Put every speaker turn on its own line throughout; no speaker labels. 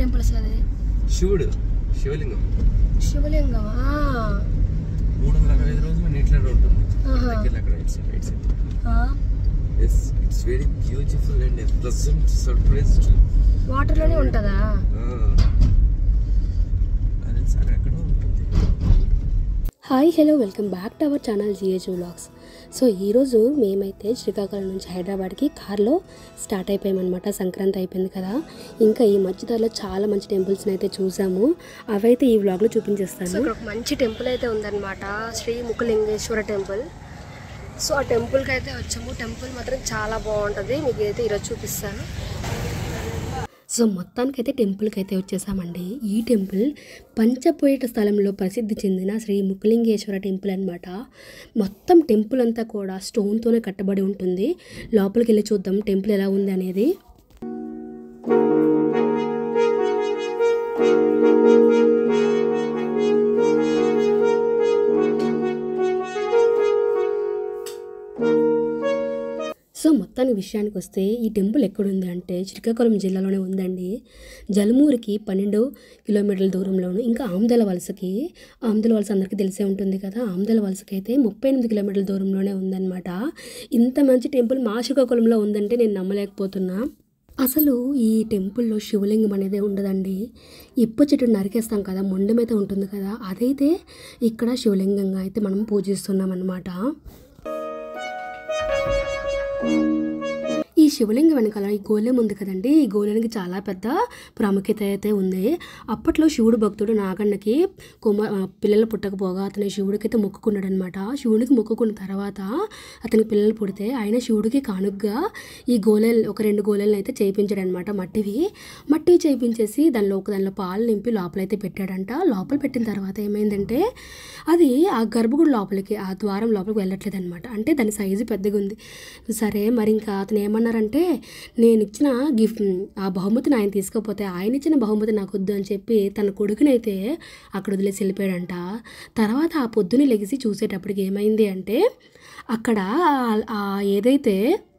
Temple అసలు అది
శివుడు శివలింగం
శివలింగం ఆ.
మూడు వందల అరవై ఐదు రోజులు నీటిలో ఉంటుంది
ఆహా.
దగ్గర అక్కడ it's it's
ah.
It's it's very beautiful and pleasant surprise
water లోనే ఉంటుందా
అది సార్ ఎక్కడో ఉంటుంది
hi hello welcome back to our channel GH vlogs so ఈరోజు మేమైతే శ్రీకాకుళం నుంచి హైదరాబాద్కి కార్లో స్టార్ట్ అయిపోయామన్నమాట సంక్రాంతి అయిపోయింది కదా ఇంకా ఈ మధ్యదారిలో చాలా మంచి టెంపుల్స్ని అయితే చూసాము అవైతే ఈ వ్లాగ్లో చూపించేస్తాను ఇక్కడ ఒక మంచి టెంపుల్ అయితే ఉందన్నమాట శ్రీ ముఖలింగేశ్వర టెంపుల్ సో ఆ టెంపుల్కి అయితే వచ్చాము టెంపుల్ మాత్రం చాలా బాగుంటుంది మీకు అయితే ఈరోజు చూపిస్తాను సో మొత్తానికైతే టెంపుల్కి అయితే వచ్చేసామండి ఈ టెంపుల్ పంచపోయేట స్థలంలో ప్రసిద్ధి చెందిన శ్రీ ముఖలింగేశ్వర టెంపుల్ అనమాట మొత్తం టెంపుల్ అంతా కూడా స్టోన్తోనే కట్టబడి ఉంటుంది లోపలికి వెళ్ళి చూద్దాం టెంపుల్ ఎలా ఉంది అనేది సో మొత్తానికి విషయానికి వస్తే ఈ టెంపుల్ ఎక్కడుంది అంటే శ్రీకాకుళం జిల్లాలోనే ఉందండి జలమూరికి పన్నెండు కిలోమీటర్ల దూరంలోను ఇంకా ఆమ్దల వలసకి ఆమ్దల వలస అందరికీ తెలిసే ఉంటుంది కదా ఆమ్దల వలసకి అయితే ముప్పై ఎనిమిది కిలోమీటర్ల దూరంలోనే ఉందన్నమాట ఇంత మంచి టెంపుల్ మా శ్రీకాకుళంలో ఉందంటే నేను నమ్మలేకపోతున్నా అసలు ఈ టెంపుల్లో శివలింగం అనేది ఉండదండి ఇప్ప చెట్టు నరికేస్తాం కదా మొండం అయితే ఉంటుంది కదా అదైతే ఇక్కడ శివలింగంగా అయితే మనం పూజిస్తున్నాం అన్నమాట ఈ శివలింగం వెనకాల ఈ గోళం ఉంది కదండి ఈ గోళానికి చాలా పెద్ద ప్రాముఖ్యత అయితే ఉంది అప్పట్లో శివుడు భక్తుడు నాగన్నకి కుమ ఆ, పిల్లలు పుట్టకపోగా అతని శివుడికి అయితే మొక్కుకున్నాడు అనమాట శివుడికి మొక్కుకున్న తర్వాత అతనికి పిల్లలు పుడితే ఆయన శివుడికి కానుగ్గా ఈ గోళాలు ఒక రెండు గోళాలను అయితే చేయించాడు అనమాట మట్టివి మట్టివి చేయించేసి దానిలో ఒక దానిలో పాలు నింపి లోపలైతే పెట్టాడంట లోపల పెట్టిన తర్వాత ఏమైందంటే అది ఆ గర్భగుడి లోపలికి ఆ ద్వారం లోపలికి వెళ్ళట్లేదు అనమాట అంటే దాని సైజు పెద్దగా ఉంది సరే మరి ఇంకా అతను ఏమన్నారంటే నేను ఇచ్చిన గిఫ్ట్ ఆ బహుమతిని ఆయన తీసుకోకపోతే ఆయన ఇచ్చిన బహుమతి నాకు వద్దు అని చెప్పి తన కొడుకునైతే అక్కడ వదిలేసి వెళ్ళిపోయాడంట తర్వాత ఆ పొద్దున లెగిసి చూసేటప్పటికి ఏమైంది అంటే అక్కడ ఆ- ఆ ఏదైతే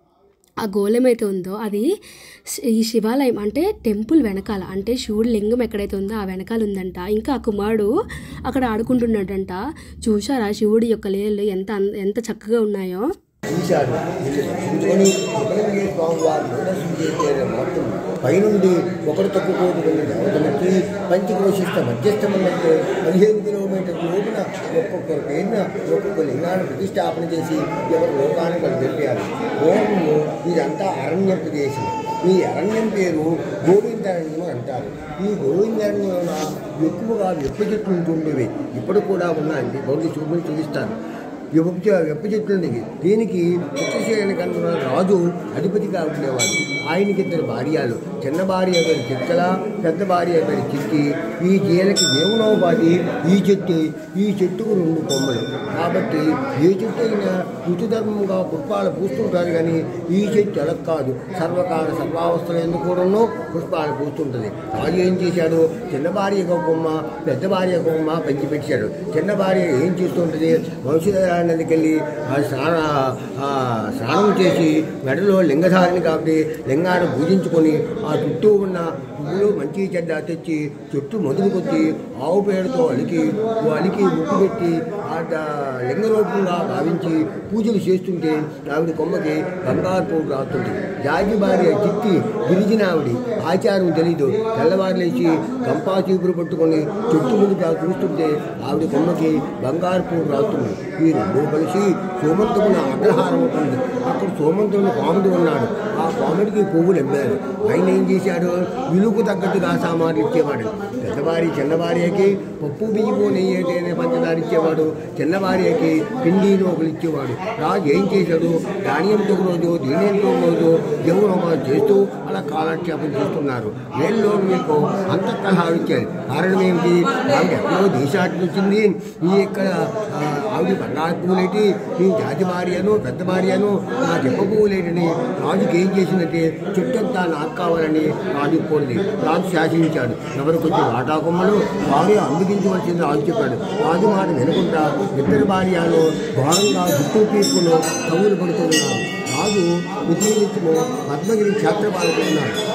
ఆ గోళం అయితే ఉందో అది శ- ఈ శివాలయం అంటే టెంపుల్ వెనకాల అంటే శివుడి లింగం ఎక్కడైతే ఉందో ఆ వెనకాల ఉందంట ఇంకా ఆ కుమారుడు అక్కడ ఆడుకుంటున్నాడంట చూశారా శివుడి యొక్క లీలలు ఎంత అం- ఎంత చక్కగా ఉన్నాయో
చూశాడు చూసుకొని ఒకరికి స్వామి వారు ప్రదర్శన చేసే మొత్తం పైనుండి ఒకరు తక్కువకోకుండా దేవతలకి పంచక్రోశిస్త మధ్యస్థమన్నట్టు పదిహేను కిలోమీటర్ల లోపున ఒక్కొక్కరు పేరున ఒక్కొక్క లింగాన్ని ప్రతిష్టాపన చేసి ఎవరు లోకానికి వాళ్ళు తెలిపారు పూర్వము ఇదంతా అరణ్య ప్రదేశం ఈ అరణ్యం పేరు గోవిందరణ్యం అంటారు ఈ గోవిందరణ్యంలో ఎక్కువగా వెప్ప చెట్లు ఉంటుండేవి ఇప్పుడు కూడా ఉన్నాయండి బౌద్ధ చూపులు చూపిస్తాను విభజ వెప్ప చెట్లుండేవి దీనికి ఉత్తరసేన కన్నా రాజు అధిపతిగా ఉండేవాడు ఆయనకి ఇద్దరు భార్యలు చిన్న భార్య పేరు చిక్కల పెద్ద భార్య పేరు చిట్టి ఈ జీలకి జీవనోపాధి ఈ చెట్టు ఈ చెట్టుకు రెండు కొమ్మలు కాబట్టి ఏ చెట్టు అయినా ఋతుధర్మంగా పుష్పాలు పూస్తుంటారు కానీ ఈ చెట్టు అలా కాదు సర్వకాల సర్వావస్థలు ఎందుకు కూడాను పుష్పాలు పూస్తుంటుంది రాజు ఏం చేశాడు చిన్న భార్య ఒక కొమ్మ పెద్ద భార్య ఒక కొమ్మ పెంచి పెట్టాడు చిన్న భార్య ఏం చేస్తుంటుంది వంశధార నదికి వెళ్ళి ఆ స్నాన ఆ స్నానం చేసి మెడలో లింగధారిని కాబట్టి లింగాన్ని పూజించుకొని ఆ చుట్టూ ఉన్న పువ్వులు మంచి చెడ్డ తెచ్చి చుట్టూ మొదలు కొట్టి ఆవు పేడతో అలికి ఓ అలికి ముక్కు పెట్టి ఆ ద- లింగ రూపంగా భావించి పూజలు చేస్తుంటే ఆవిడ కొమ్మకి బంగారు పువ్వు రాస్తుంది జాగి భార్య చిట్టి గిరిజన ఆవిడ ఆచారం తెలీదు తెల్లవారు లేచి కంపా చీపురు పట్టుకొని చుట్టూ ముందు చూస్తుంటే ఆవిడ కొమ్మకి బంగారు పువ్వు రాస్తుంది ఈ రెండు కలిసి సోమంతుకున్న అగ్రహారం ఉంటుంది అక్కడ సోమంతుని పాముడు ఉన్నాడు ఆ పాముడికి పువ్వులు ఎమ్మారు ఆయన ఏం చేశాడు విలుకు తగ్గట్టుగా సామాన్లు ఇచ్చేవాడు పెద్ద భార్య చిన్న భార్యకి పప్పు బియ్యము నెయ్యి ఏదైనా పంచదార ఇచ్చేవాడు చిన్న భార్యకి పిండి నూకలు ఇచ్చేవాడు రాజు ఏం చేశాడు ధాన్యంతో ఒక రోజు దీనితో ఒక రోజు జీవనోపాధి చేస్తూ అలా కాలక్షేపం చేస్తున్నారు వీళ్ళు మీకు అంతఃకలహాలు ఇచ్చారు కారణం ఏమిటి ఆవిడ ఎక్కడో దేశాటి వచ్చింది ఈ ఇక్కడ ఆ, ఆవిడ బంగారు పువ్వులేటి నీ జాతి భార్యను పెద్ద భార్యను నా చెప్ప పువ్వులేటని రాజుకి ఏం చేసిందంటే చుట్టంతా నాకు కావాలని రాజు కోరింది రాజు శాసించాడు ఎవరికి వచ్చి వాటా కొమ్మలు వారు అందుకించవలసింది రాజు చెప్పాడు రాజు మాట వినకుండా ఇద్దరు భార్యను ఘోరంగా చుట్టూ పీపులు కవులు పడుతున్నారు రాజు విజయనిత్యము పద్మగిరి క్షేత్రపాలకులు ఉన్నారు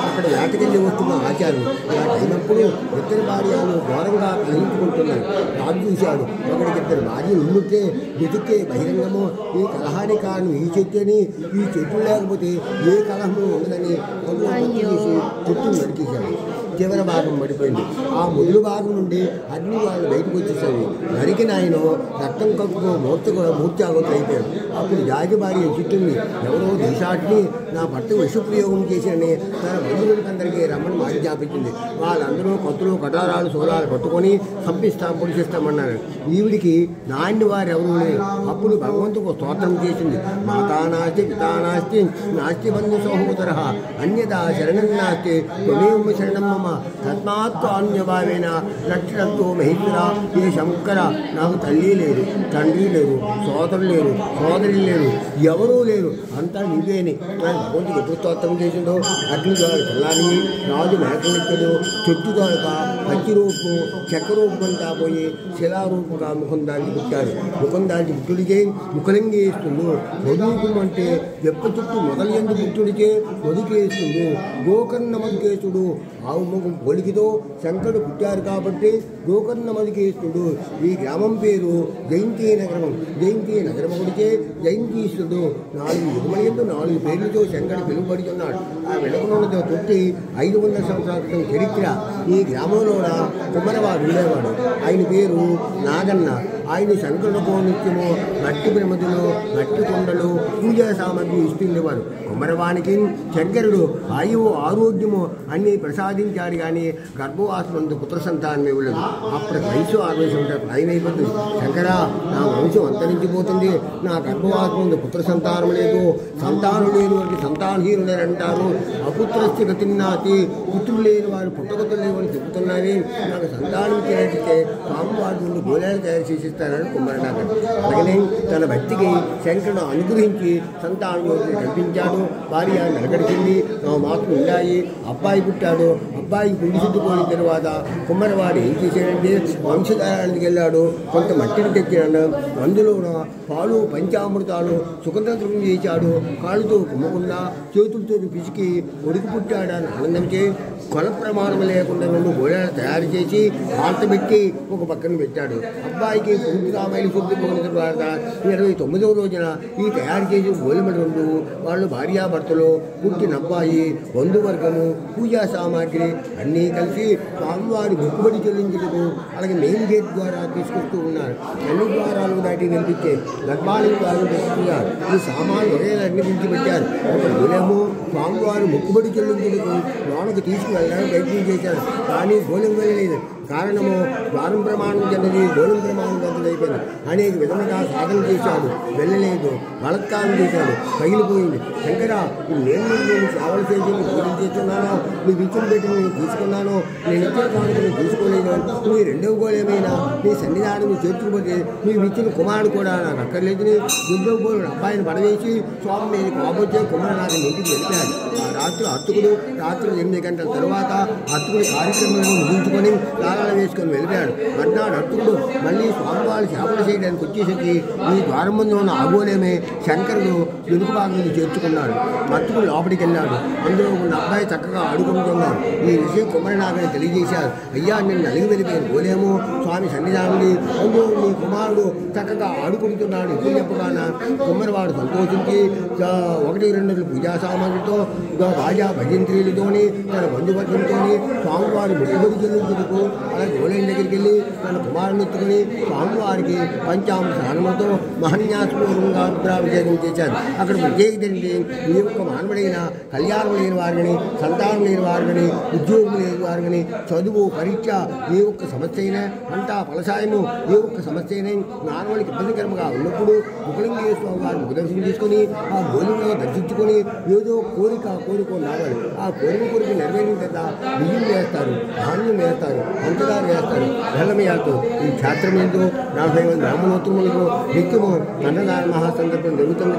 అక్కడ వేటకెళ్ళి వస్తున్న ఆచారం ఇలా అయినప్పుడు ఇద్దరు భార్యలు ఘోరంగా కలహించుకుంటున్నారు రాజు చూశాడు ఒకడికి ఇద్దరు భార్యలు ఉండుంటే వెతికే బహిరంగము ఈ కలహానికి కారణం ఈ చెట్టుని ఈ చెట్టు లేకపోతే ఏ కలహము ఉండదని కొంత పత్తి తీసి చెట్టును నరికేశాడు చివరి భాగం పడిపోయింది ఆ మొదలు భాగం నుండి అగ్ని వాళ్ళు బయటకు వచ్చేసాయి నరికిన ఆయన రక్తం కక్కుకో మూర్త మూర్చాగోతులు అయిపోయాడు అప్పుడు జాగిబారి చిట్టింది ఎవరో దేశాటిని నా భర్త విషప్రయోగం చేశాడని తన బంధువులకి అందరికీ రమ్మని ఆజ్ఞాపించింది వాళ్ళందరూ కొత్తలు కటారాలు సోలాలు పట్టుకొని పంపిస్తాం పొడిచిస్తామన్నారు ఈవిడికి నాయని వారు ఎవరు లేరు అప్పుడు భగవంతుకు స్తోత్రం చేసింది మాతా నాస్తి పితా నాస్తి నాస్తి బంధు సహోదర అన్యదా శరణం నాస్తి త్వమేవ శరణం మమ తస్మాత్ అన్యభావేన రక్షణంతో మహేశ్వర ఏ శంకర నాకు తల్లి లేదు తండ్రి లేరు సోదరులు లేరు సోదరి లేరు ఎవరూ లేరు అంతా నీవేని అని భగవంతుడు ఎప్పుడు స్తోత్రం చేసిందో అగ్ని ద్వారా చల్లారి రాజు మేకలెక్కడు చెట్టు దొరక పచ్చి రూపం చెక్క రూపం అంతా పోయి శిలారూపంగా ముఖం దాల్చి పుట్టాడు ముఖం దాల్చి పుట్టుడికే ముఖలింగేస్తుండు వదులుకుం అంటే వెప్ప చుట్టూ మొదలు ఎందు పుట్టుడికే వదికేస్తుండు గోకర్ణ మధుకేశుడు ఆవు ముఖం పొలికితో శంకరుడు పుట్టారు కాబట్టి గోకర్ణ మధుకేశుడు ఈ గ్రామం పేరు జయంతి నగరం జయంతి నగరం ఒకటికే జయంతీశ్వరుడు నాలుగు యుగమయందు నాలుగు పేర్లతో శంకరుడు పిలువబడుతున్నాడు ఆ వెనుకనున్నదో తొట్టి ఐదు వందల సంవత్సరాల క్రితం చరిత్ర ఈ గ్రామంలో కుమ్మరవాడు ఉండేవాడు ఆయన పేరు నాగన్న ఆయన శంకరులకు నిత్యము మట్టి ప్రమతులు మట్టి కొండలు పూజా సామగ్రి ఇస్తుండేవారు కుమ్మరవానికి శంకరుడు ఆయువు ఆరోగ్యము అన్ని ప్రసాదించాడు కానీ గర్భవాసమందు పుత్ర సంతానం ఇవ్వలేదు అప్పుడు వయసు అరవై సంవత్సరాలు ఆయన అయిపోతుంది శంకరా నా వంశం అంతరించిపోతుంది నా గర్భవాసమందు పుత్ర సంతానం లేదు సంతానం లేని వారికి సంతానహీనుడు అని అంటారు అపుత్రస్య గతిన్నాతి పుత్రులు లేని వారు పుట్టగతులు లేవని చెబుతున్నారని నాకు సంతానం ఇచ్చినట్లయితే స్వామివారి నుండి గోళాలు తయారు చేసిస్తారని కుమ్మరనాథన్ అలాగనే తన భక్తికి శంకరుడు అనుగ్రహించి సంతానం యోజన కల్పించాడు భార్య నిలకడిచింది నా మాత్రం ఉండాయి అబ్బాయి పుట్టాడు అబ్బాయి గుండి చుట్టుకోని తర్వాత కుమ్మరవాడు ఏం చేశాడంటే వంశధారానికి వెళ్ళాడు కొంత మట్టిని తెచ్చాడు అందులో పాలు పంచామృతాలు సుగంధం చేశాడు కాళ్ళతో కుమ్మకుండా చేతులతో పిసికి ఉడికి పుట్టాడని ఆనందంచే కొల ప్రమాణం లేకుండా రెండు గోళాలు తయారు చేసి పాత పెట్టి ఒక పక్కన పెట్టాడు అబ్బాయికి పూర్తిగా మైలు శుద్ధి పొందిన తర్వాత ఇరవై తొమ్మిదవ రోజున ఈ తయారు చేసిన గోలిమడి రెండు వాళ్ళు భార్యాభర్తలు పుట్టిన అబ్బాయి బంధువర్గము పూజా సామాగ్రి అన్నీ కలిసి స్వామివారి మొక్కుబడి చెల్లించుటకు అలాగే మెయిన్ గేట్ ద్వారా తీసుకొస్తూ ఉన్నారు అన్ని ద్వారాలు దాటి నిలిపించే గర్భాలయం ద్వారా పెట్టుకున్నారు ఈ సామాన్లు ఒకే అన్ని దించి పెట్టారు ఒక గోలెము స్వామివారు మొక్కుబడి చెల్లించుటకు లోనకు తీసుకువెళ్ళడానికి ప్రయత్నం చేశారు కానీ గోలెం వెళ్ళలేదు కారణము ద్వారం ప్రమాణం చెందది గోళం ప్రమాణం చెందదైపోయింది అనేక విధముగా సాధన చేశాడు వెళ్ళలేదు బలత్కారం చేశాడు పగిలిపోయింది శంకర నేను నేను సేవలు చేసి నీకు పూజలు చేస్తున్నాను నీ విచ్చులు పెట్టి నేను తీసుకున్నాను నేను ఇచ్చిన కానుక నేను తీసుకోలేదు నీ రెండవ గోళేమైనా నీ సన్నిధానం చేర్చుకుపోతే నీ విచ్చిన కుమారుడు కూడా నాకు అక్కర్లేదు నీ రెండవ గోళం అబ్బాయిని పడవేసి స్వామి నేను కాబోచ్చే కుమారు నాకు ఇంటికి వెళ్ళాడు ఆ రాత్రి అర్చకుడు రాత్రి ఎనిమిది గంటల తర్వాత అర్చకుడి కార్యక్రమాలను ముగించుకొని తాళాలు వేసుకొని వెళ్ళాడు మర్నాడు అర్చకుడు మళ్ళీ స్వామివారి సేవలు చేయడానికి వచ్చేసరికి ఈ ద్వారం ముందు ఉన్న ఆగోలేమే శంకరుడు వెనుక భాగం నుంచి చేర్చుకున్నాడు అర్చకుడు లోపలికి వెళ్ళాడు అందులో ఉన్న అబ్బాయి చక్కగా ఆడుకుంటున్నాడు ఈ విషయం కుమారనాగని తెలియజేశారు అయ్యా నేను నలిగి వెళ్ళిపోయిన గోలేము స్వామి సన్నిధానుడి అందులో నీ కుమారుడు చక్కగా ఆడుకుంటున్నాడు ఇప్పుడు చెప్పగాన కుమ్మరివాడు సంతోషించి ఆ, ఒకటి రెండు రోజులు పూజా సామాగ్రితో ఇంకా రాజా భజంత్రీలతోని తన బంధువర్గంతోని స్వామివారి ముట్టుబడి చెల్లించుటకు అలా గోలైన దగ్గరికి వెళ్ళి తన కుమారుని ఎత్తుకుని స్వామివారికి పంచామృత స్నానములతో మహన్యాసపూర్వంగా రుద్రాభిషేకం చేశారు అక్కడ ప్రత్యేకత ఏంటి ఈ యొక్క మానవుడైన కళ్యాణం లేని వారిని సంతానం లేని వారిని ఉద్యోగం లేని వారిని చదువు పరీక్ష ఏ ఒక్క సమస్య అయినా పంట ఫలసాయము ఏ ఒక్క సమస్య అయినా మానవునికి ఇబ్బందికరంగా ఉన్నప్పుడు ముఖలింగేశ్వర వారి ముఖదర్శనం తీసుకొని ఆ గోలిలో దర్శించుకొని ఏదో కోరిక కోరుకొని రావాలి ఆ కోరిక కోరిక నెరవేరిన తర్వాత బియ్యం వేస్తారు ధాన్యం వేస్తారు పంచదార వేస్తారు బెల్లం వేస్తారు ఈ క్షేత్రం ఏంటో నలభై మంది బ్రాహ్మణోత్తములకు నిత్యము అన్నదాన మహాసందర్భం జరుగుతుంది కాబట్టి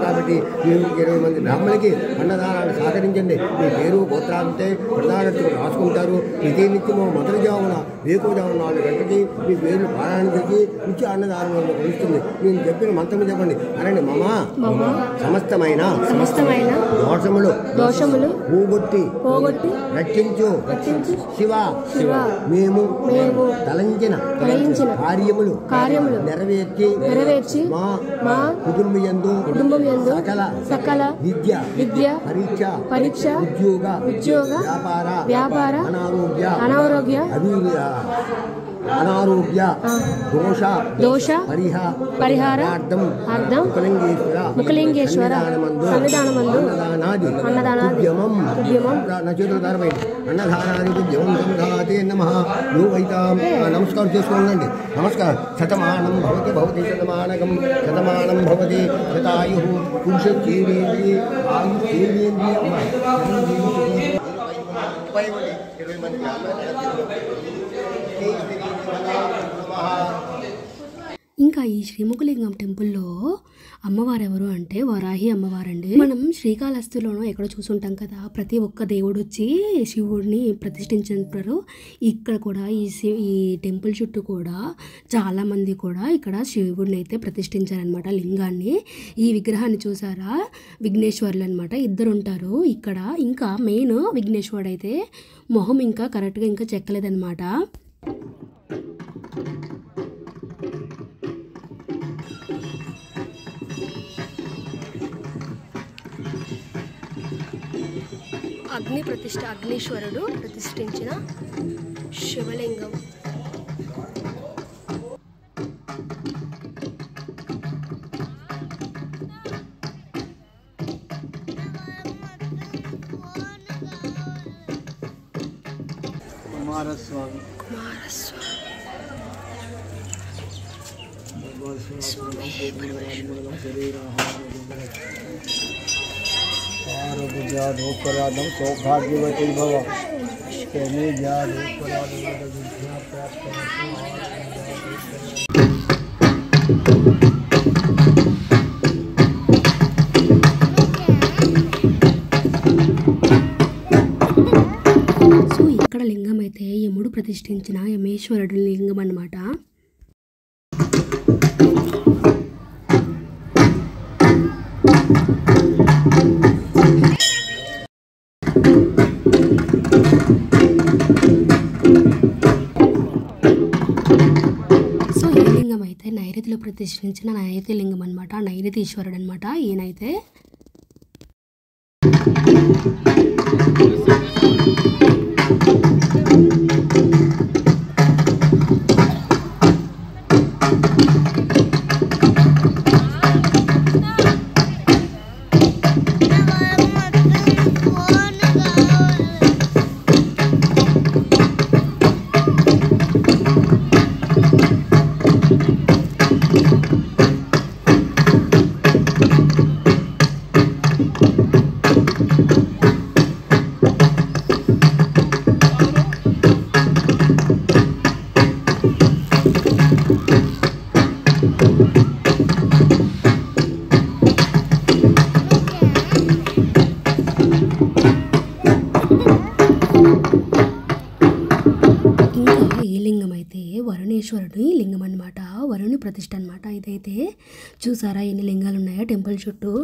మీరు ఇరవై మంది బ్రాహ్మణులకి అన్నదానాన్ని సహకరించండి మీ పేరు గోత్రాంతే ప్రధానతలు రాసుకుంటారు ప్రతి నిత్యము మొదటి జామున వేకువజామున నాలుగు గంటలకి మీ పేర్లు పారాయణ చేసి నిత్య అన్నదానంలో కలుస్తుంది నేను చెప్పిన మంత్రం చెప్పండి అనండి మమ
మమ
సమస్తమైన
సమస్తమైన
దోషములు
దోషములు
పూగొట్టి
పోగొట్టి
రక్షించు
రక్షించు
శివ
శివ
మేము
మేము
తలంచిన
తలంచిన
కార్యములు
కార్యములు
నెరవేర్చి
నెరవేర్చి
మా
మా
కుటుంబయందు
కుటుంబం యందు
సకల
సకల
విద్య
విద్య
పరీక్ష
పరీక్ష
ఉద్యోగ
ఉద్యోగ
వ్యాపార
వ్యాపార
అనారోగ్య
అనారోగ్య
అభివృద్ధి అనారోగ్య దోష
దోష
పరిహ
పరిహార
అర్థం
అర్థం
ముఖలింగేశ్వర
ముఖలింగేశ్వర సన్నిధానమందు
అన్నదానాది
అన్నదానాది
ఉద్యమం
ఉద్యమం
నా చేతులు దారపోయింది అన్నదానాది ఉద్యమం సంఘాతే నమ యో వైతాం ఆ, నమస్కారం చేసుకోండి నమస్కారం శతమానం భవతి భవతి శతమానకం శతమానం భవతి శతాయు పురుష చేరేంద్రియ ఆయు చేరేంద్రియ ఇరవై మంది
ఇంకా ఈ శ్రీముఖలింగం టెంపుల్లో అమ్మవారు ఎవరు అంటే వరాహి అమ్మవారండి మనం శ్రీకాళహస్తిలోనూ ఎక్కడో చూసుంటాం కదా ప్రతి ఒక్క దేవుడు వచ్చి శివుడిని ప్రతిష్ఠించారు ఇక్కడ కూడా ఈ శి- ఈ టెంపుల్ చుట్టూ కూడా చాలా మంది కూడా ఇక్కడ శివుడిని అయితే ప్రతిష్ఠించారనమాట లింగాన్ని ఈ విగ్రహాన్ని చూసారా విఘ్నేశ్వరులు అనమాట ఇద్దరు ఉంటారు ఇక్కడ ఇంకా మెయిన్ విఘ్నేశ్వరుడు అయితే మొహం ఇంకా కరెక్ట్గా ఇంకా చెక్కలేదనమాట అగ్ని ప్రతిష్ఠ అగ్నీశ్వరుడు ప్రతిష్ఠించిన శివలింగం
కుమారస్వామి
కుమారస్వామి
ఆరోగ్య జాతోపరాధం సౌభాగ్యవతి భవ శని జాతోపరాధం విద్యా
సో ఇక్కడ లింగం అయితే యముడు ప్రతిష్ఠించిన యమేశ్వరుడు లింగం అన్నమాట సో ఈ లింగం అయితే నైరుతిలో ప్రతిష్ఠించిన నైరుతి లింగం అనమాట నైరుతి ఈశ్వరుడు అనమాట ఈయనైతే ఇంకా ఈ లింగం అయితే వరుణేశ్వరుడి లింగం అనమాట వరుణి ప్రతిష్ఠ అనమాట ఇదైతే చూసారా ఎన్ని లింగాలు ఉన్నాయో టెంపుల్ చుట్టూ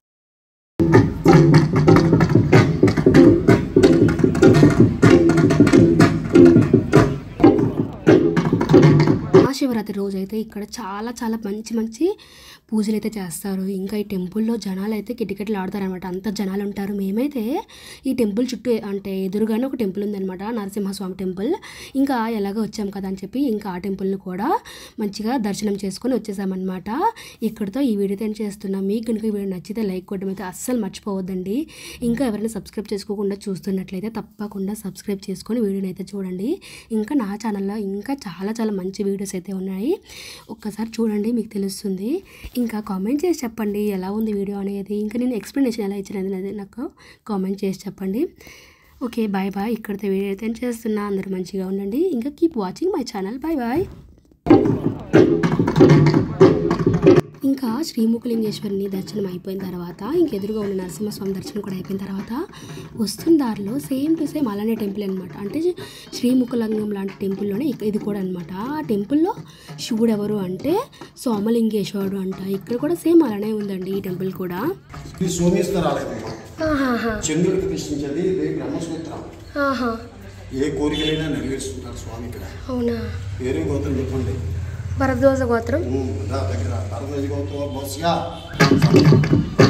మహాశివరాత్రి రోజు అయితే ఇక్కడ చాలా చాలా మంచి మంచి పూజలు అయితే చేస్తారు ఇంకా ఈ టెంపుల్లో జనాలు అయితే కిటికెట్లు ఆడతారనమాట అంత జనాలు ఉంటారు మేమైతే ఈ టెంపుల్ చుట్టూ అంటే ఎదురుగానే ఒక టెంపుల్ ఉందన్నమాట నరసింహస్వామి టెంపుల్ ఇంకా ఎలాగో వచ్చాం కదా అని చెప్పి ఇంకా ఆ టెంపుల్ని కూడా మంచిగా దర్శనం చేసుకొని వచ్చేసామన్నమాట ఇక్కడితో ఈ వీడియో అయితే చేస్తున్నాం మీకు కనుక ఈ వీడియో నచ్చితే లైక్ కొట్టడం అయితే అస్సలు మర్చిపోవద్దండి ఇంకా ఎవరైనా సబ్స్క్రైబ్ చేసుకోకుండా చూస్తున్నట్లయితే తప్పకుండా సబ్స్క్రైబ్ చేసుకొని వీడియోని అయితే చూడండి ఇంకా నా ఛానల్లో ఇంకా చాలా చాలా మంచి వీడియోస్ అయితే ఉన్నాయి ఒక్కసారి చూడండి మీకు తెలుస్తుంది ఇంకా కామెంట్ చేసి చెప్పండి ఎలా ఉంది వీడియో అనేది ఇంకా నేను ఎక్స్ప్లెనేషన్ ఎలా ఇచ్చినది అనేది నాకు కామెంట్ చేసి చెప్పండి ఓకే బాయ్ బాయ్ ఇక్కడితో వీడియో అయితే చేస్తున్నా అందరూ మంచిగా ఉండండి ఇంకా keep watching my channel bye bye ఇంకా ఇంకా శ్రీముఖలింగేశ్వరిని దర్శనం అయిపోయిన తర్వాత ఇంక ఎదురుగా ఉన్న నరసింహస్వామి దర్శనం కూడా అయిపోయిన తర్వాత వస్తున్న దారిలో సేమ్ టు సేమ్ అలానే టెంపుల్ అనమాట అంటే శ్రీముఖలింగం లాంటి టెంపుల్లోనే ఇక- ఇది కూడా అనమాట ఆ టెంపుల్లో శివుడు ఎవరు అంటే సోమలింగేశ్వరుడు అంట ఇక్కడ కూడా సేమ్ అలానే ఉందండి ఈ టెంపుల్ కూడా
ఇది సోమేశ్వర ఆలయం అమ్మా.
ఆహాహా,
చంద్రుడికి ప్రశ్నించేది ఇదే బ్రహ్మసూత్రం
ఆహా,
ఏ కోరికలైనా నెరవేరుస్తుంటారు స్వామి ఇక్కడ
అవునా
పేరు గోత్రం చెప్పండి
భరద్వాజ గోత్రం
ఉమ్, రా దగ్గర భారతదేశ గోత్రం బహుశా